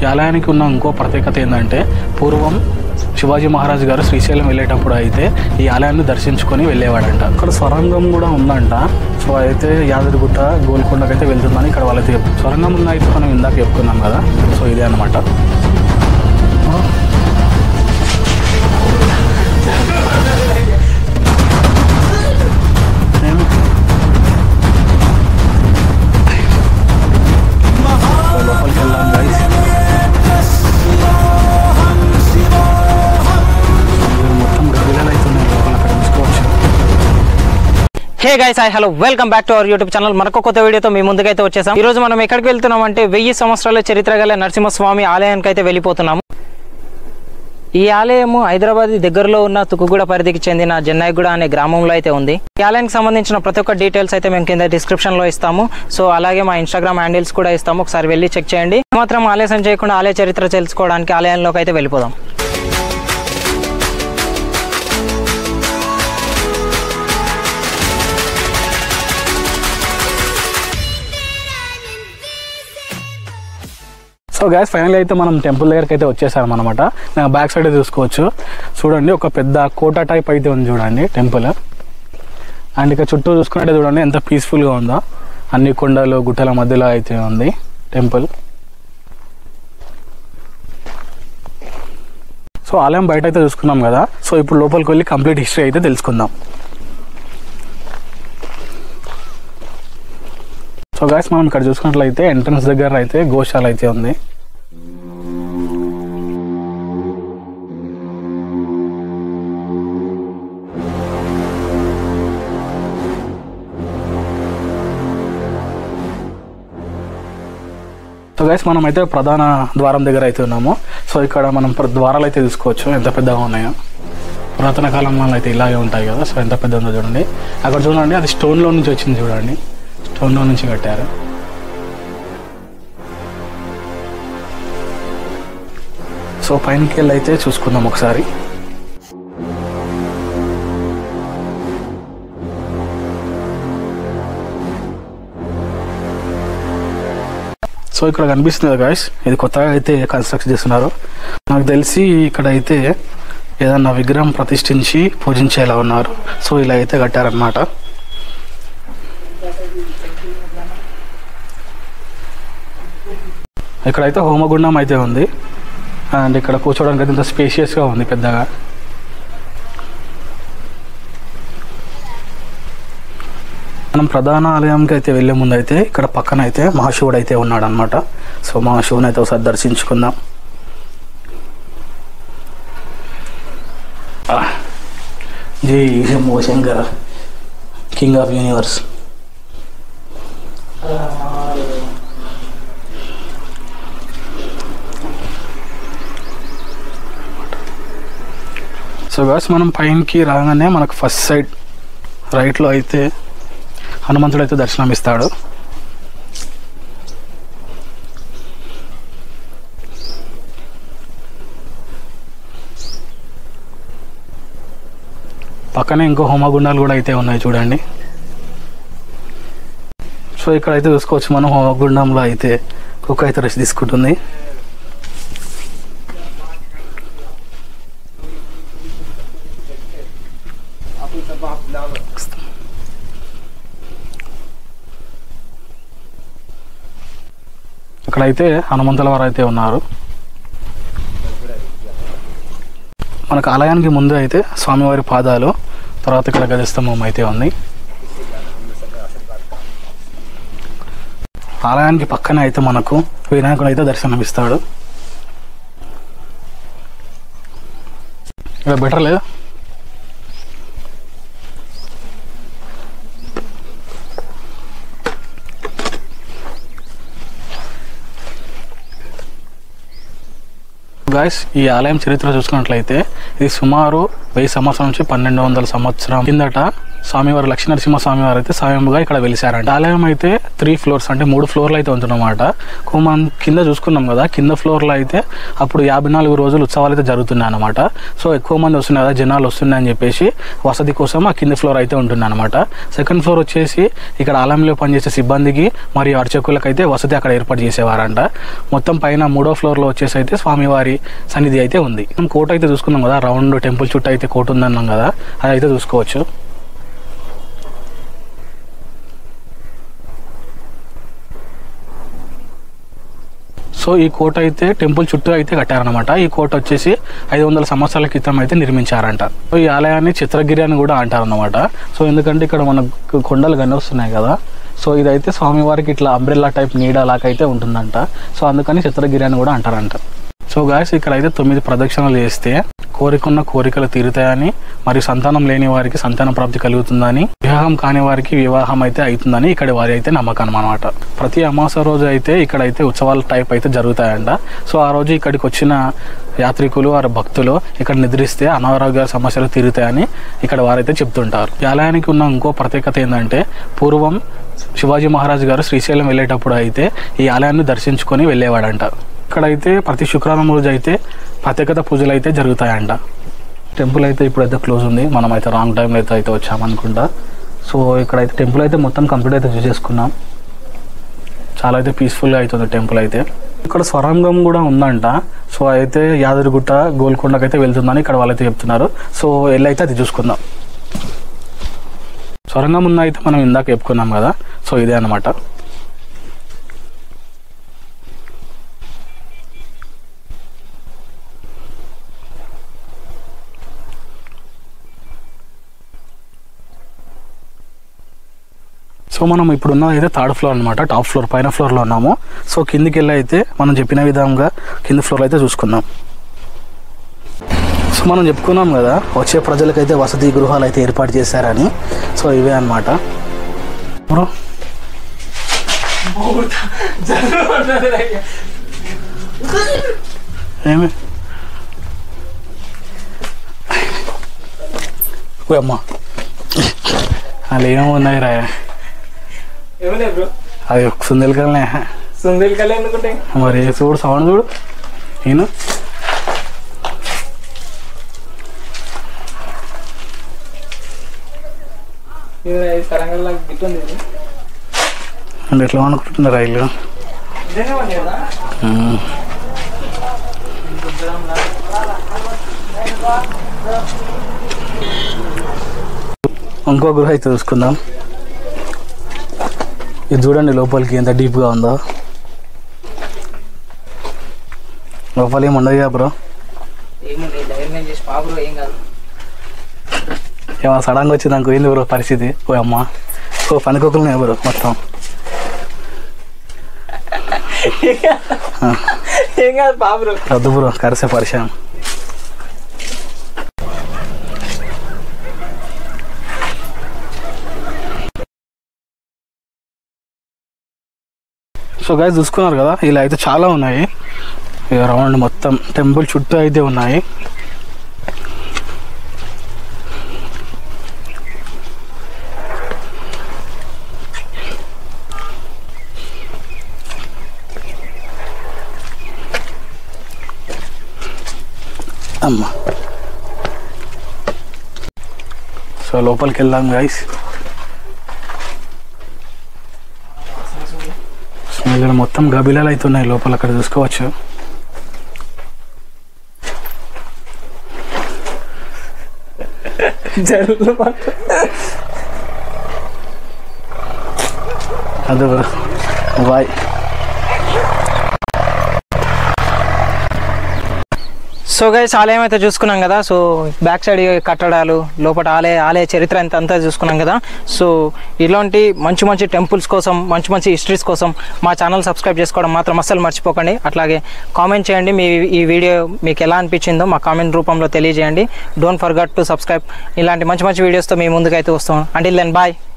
ఈ ఆలయానికి ఉన్న ఇంకో ప్రత్యేకత ఏంటంటే పూర్వం శివాజీ మహారాజ్ గారు శ్రీశైలం వెళ్ళేటప్పుడు అయితే ఈ ఆలయాన్ని దర్శించుకొని వెళ్ళేవాడంట ఇక్కడ స్వరంగం కూడా ఉందంట సో అయితే యాదగిరిగుట్ట గోల్కొండకైతే వెళ్తుందని ఇక్కడ వాళ్ళైతే చెప్పు స్వరంగం ఉన్న అయితే మనం ఇందాక చెప్పుకున్నాం కదా సో ఇదే అనమాట నేను సో లోపలికి వెళ్దాం guys. ఇది మొత్తం గదిలలో అవుతున్నాయి లోపల అక్కడ చూసుకోవచ్చు hey guys hi hello welcome back to our YouTube channel మరొక కొత్త వీడియోతో మీ ముందుకైతే వచ్చేసాం ఈ రోజు మనం ఎక్కడికి వెళ్తున్నాం అంటే వెయ్యి సంవత్సరాల చరిత్ర గల నరసింహస్వామి ఆలయానికి అయితే వెళ్ళిపోతున్నాము ఈ ఆలయము హైదరాబాద్ దగ్గరలో ఉన్న తుకుగూడ పరిధికి చెందిన జన్నాయిగూడ అనే గ్రామంలో అయితే ఉంది ఈ ఆలయానికి సంబంధించిన ప్రతి ఒక్క డీటెయిల్స్ అయితే మేము కింద డిస్క్రిప్షన్ లో ఇస్తాము సో అలాగే మా ఇన్స్టాగ్రామ్ హ్యాండిల్స్ కూడా ఇస్తాము ఒకసారి వెళ్ళి చెక్ చేయండి మాత్రం ఆలస్యం చేయకుండా ఆలయ చరిత్ర తెలుసుకోవడానికి ఆలయంలోకి అయితే వెళ్ళిపోదాం సో గ్యాస్ ఫైనల్ అయితే మనం టెంపుల్ దగ్గరికి అయితే వచ్చేసాం అనమాట బ్యాక్ సైడ్ చూసుకోవచ్చు చూడండి ఒక పెద్ద కోట టైప్ అయితే ఉంది చూడండి టెంపుల్ అండ్ ఇక చుట్టూ చూసుకుంటే చూడండి ఎంత పీస్ఫుల్గా ఉందో అన్ని కొండలు గుట్టల మధ్యలో అయితే ఉంది టెంపుల్ సో ఆలయం బయట అయితే చూసుకున్నాం కదా సో ఇప్పుడు లోపలికి వెళ్ళి కంప్లీట్ హిస్టరీ అయితే తెలుసుకుందాం సో గాయస్ మనం ఇక్కడ చూసుకున్నట్లయితే ఎంట్రన్స్ దగ్గర అయితే గోశాల అయితే ఉంది సో గైస్ మనం అయితే ప్రధాన ద్వారం దగ్గర అయితే ఉన్నాము సో ఇక్కడ మనం ప్ర- ద్వారాలు అయితే చూసుకోవచ్చు ఎంత పెద్దగా ఉన్నాయో పురాతన కాలంలో అయితే ఇలాగే ఉంటాయి కదా సో ఎంత పెద్ద ఉందో చూడండి అక్కడ చూడండి అది స్టోన్లో నుంచి వచ్చింది చూడండి స్టోన్లో నుంచి కట్టారు సో పైనకి వెళ్ళి అయితే చూసుకుందాం ఒకసారి సో ఇక్కడ కనిపిస్తుంది కదా గాయస్ ఇది కొత్తగా అయితే కన్స్ట్రక్ట్ చేస్తున్నారు నాకు తెలిసి ఇక్కడ అయితే ఏదన్నా విగ్రహం ప్రతిష్ఠించి పూజించేలా ఉన్నారు సో ఇలా అయితే కట్టారనమాట ఇక్కడైతే హోమగుండం అయితే ఉంది అండ్ ఇక్కడ కూర్చోవడానికి అయితే ఇంత స్పేషియస్గా ఉంది పెద్దగా మనం ప్రధాన ఆలయంకి అయితే వెళ్ళే ముందు అయితే ఇక్కడ పక్కన అయితే మహాశివుడు అయితే ఉన్నాడు అనమాట సో మహాశివుని అయితే ఒకసారి దర్శించుకుందాం ఆ, Jai Shambho Shankara king of universe so guys మనం పైనకి రాగానే మనకు ఫస్ట్ సైడ్ రైట్లో అయితే హనుమంతుడు అయితే దర్శనం ఇస్తాడు పక్కనే ఇంకో హోమగుండాలు కూడా అయితే ఉన్నాయి చూడండి సో ఇక్కడ అయితే చూసుకోవచ్చు మనం హోమగుండంలో అయితే కుక్క అయితే రెస్ట్ తీసుకుంటుంది ఇక్కడైతే హనుమంతుల వారు అయితే ఉన్నారు మనకు ఆలయానికి ముందు అయితే స్వామివారి పాదాలు తర్వాత ఇక్కడ గజస్తంభం అయితే ఉంది ఆలయానికి పక్కనే అయితే మనకు వినాయకుడు అయితే దర్శనమిస్తాడు ఇక్కడ బెటర్ లేదా గాయస్ ఈ ఆలయం చరిత్ర చూసుకున్నట్లయితే ఇది సుమారు వెయ్యి సంవత్సరం నుంచి పన్నెండు వందల సంవత్సరం కిందట స్వామివారు లక్ష్మీనరసింహ స్వామివారు అయితే స్వయంగా ఇక్కడ వెలిసారంట ఆలయం అయితే త్రీ ఫ్లోర్స్ అంటే మూడు ఫ్లోర్లు అయితే ఉంటున్నమాట మనం కింద చూసుకున్నాం కదా కింద ఫ్లోర్లో అయితే అప్పుడు యాభై నాలుగు రోజులు ఉత్సవాలు అయితే జరుగుతున్నాయి అనమాట సో ఎక్కువ మంది వస్తున్నాయి కదా జనాలు వస్తున్నాయని చెప్పేసి వసతి కోసం ఆ కింద ఫ్లోర్ అయితే ఉంటుంది అనమాట సెకండ్ ఫ్లోర్ వచ్చేసి ఇక్కడ ఆలయంలో పనిచేసే సిబ్బందికి మరియు అర్చకులకు అయితే వసతి అక్కడ ఏర్పాటు చేసేవారంట మొత్తం పైన మూడో ఫ్లోర్లో వచ్చేసి అయితే స్వామివారి సన్నిధి అయితే ఉంది మనం కోట అయితే చూసుకున్నాం కదా రౌండ్ టెంపుల్ చుట్టూ అయితే కోట ఉందన్నాం కదా అది అయితే చూసుకోవచ్చు సో ఈ కోట అయితే టెంపుల్ చుట్టూ అయితే కట్టారనమాట ఈ కోట వచ్చేసి ఐదు వందల సంవత్సరాల క్రితం అయితే నిర్మించారంట సో ఈ ఆలయాన్ని చిత్రగిరి అని కూడా అంటారనమాట సో ఎందుకంటే ఇక్కడ మనకు కొండలు కనిపిస్తున్నాయి కదా సో ఇదైతే స్వామివారికి ఇట్లా అంబ్రెల్లా టైప్ నీడ లాగైతే ఉంటుందంట సో అందుకని చిత్రగిరి అని కూడా అంటారంట సో గాయస్ ఇక్కడ అయితే తొమ్మిది ప్రదక్షిణలు చేస్తే కోరికున్న కోరికలు తీరుతాయని మరియు సంతానం లేని వారికి సంతాన ప్రాప్తి కలుగుతుందని వివాహం కాని వారికి వివాహం అయితే అవుతుందని ఇక్కడ వారి అయితే నమ్మకం అనమాట ప్రతి అమాస రోజు అయితే ఇక్కడ అయితే ఉత్సవాల టైప్ అయితే జరుగుతాయంట సో ఆ రోజు ఇక్కడికి వచ్చిన యాత్రికులు వారి భక్తులు ఇక్కడ నిద్రిస్తే అనారోగ్య సమస్యలు తీరుతాయని ఇక్కడ వారైతే చెప్తుంటారు ఈ ఆలయానికి ఉన్న ఇంకో ప్రత్యేకత ఏంటంటే పూర్వం శివాజీ మహారాజ్ గారు శ్రీశైలం వెళ్ళేటప్పుడు అయితే ఈ ఆలయాన్ని దర్శించుకొని వెళ్ళేవాడంట ఇక్కడైతే ప్రతి శుక్రవారం రోజు అయితే ప్రత్యేకత పూజలు అయితే జరుగుతాయంట టెంపుల్ అయితే ఇప్పుడైతే క్లోజ్ ఉంది మనం అయితే రాంగ్ టైంలో అయితే అయితే వచ్చామనుకుంటా సో ఇక్కడైతే టెంపుల్ అయితే మొత్తం కంప్లీట్ అయితే చూసేసుకున్నాం చాలా అయితే పీస్ఫుల్గా అవుతుంది టెంపుల్ అయితే ఇక్కడ స్వరంగం కూడా ఉందంట సో అయితే యాదగిరిగుట్ట గోల్కొండకి అయితే వెళ్తుందని ఇక్కడ వాళ్ళైతే చెప్తున్నారు సో వెళ్ళి అయితే అది చూసుకుందాం సొరంగం ఉన్న అయితే మనం ఇందాక చెప్పుకున్నాం కదా సో ఇదే అనమాట సో మనం ఇప్పుడు ఉన్నది అయితే థర్డ్ ఫ్లోర్ అనమాట టాప్ ఫ్లోర్ పైన ఫ్లోర్లో ఉన్నాము సో కిందికి వెళ్ళి అయితే మనం చెప్పిన విధంగా కింది ఫ్లోర్ అయితే చూసుకుందాం సో మనం చెప్పుకున్నాం కదా వచ్చే ప్రజలకైతే వసతి గృహాలు అయితే ఏర్పాటు చేశారని సో ఇవే అనమాట బ్రో ఏమి ఓ అమ్మా అలా ఏమున్నాయి రా ఏమలే బ్రో అది సుందెలకల్నే సుందరి కళ ఎందుకుంటే మరి చూడు సౌండ్ చూడు నేను తరంగల్లా గిట్టుంది ఇది అంటే ఎట్లా అనుకుంటున్నారు రైలు నిజంగా ఉంది కదా ఉమ్. ఇంకో గృహ అయితే చూసుకుందాం ఇది చూడండి లోపలికి ఎంత డీప్గా ఉందో లోపల ఏమి ఉండదు కదా బ్రో ఏముంది ధైర్యం చేసి పాపరు ఏం కాదు ఏమో సడన్గా వచ్చి నాకు ఏంది బ్రో పరిస్థితి ఓ అమ్మ ఓ పనికొక్కలు బ్రో మొత్తం ఏం కాదు పాపరు వద్దు బ్రో కరిసే పరిచయం సో గాయ చూసుకున్నారు కదా ఇలా అయితే చాలా ఉన్నాయి ఇక రౌండ్ మొత్తం టెంపుల్ చుట్టూ అయితే ఉన్నాయి అమ్మ సో లోపలికి వెళ్దాం గైస్ స్మెల్ మొత్తం గబిలాలు అవుతున్నాయి లోపల అక్కడ చూసుకోవచ్చు జరుగు అదే బ్రో బాయ్ సో గైస్ ఆలయం అయితే చూసుకున్నాం కదా సో బ్యాక్ సైడ్ కట్టడాలు లోపల ఆలయ ఆలయ చరిత్ర ఎంత అంతా చూసుకున్నాం కదా సో ఇలాంటి మంచి మంచి టెంపుల్స్ కోసం మంచి మంచి హిస్టరీస్ కోసం మా ఛానల్ సబ్స్క్రైబ్ చేసుకోవడం మాత్రం అస్సలు మర్చిపోకండి అట్లాగే కామెంట్ చేయండి మీ ఈ వీడియో మీకు ఎలా అనిపించిందో మా కామెంట్ రూపంలో తెలియజేయండి డోంట్ ఫర్గట్ టు సబ్స్క్రైబ్ ఇలాంటి మంచి మంచి వీడియోస్తో మీ ముందుకైతే వస్తాం అంటిల్ దెన్ బాయ్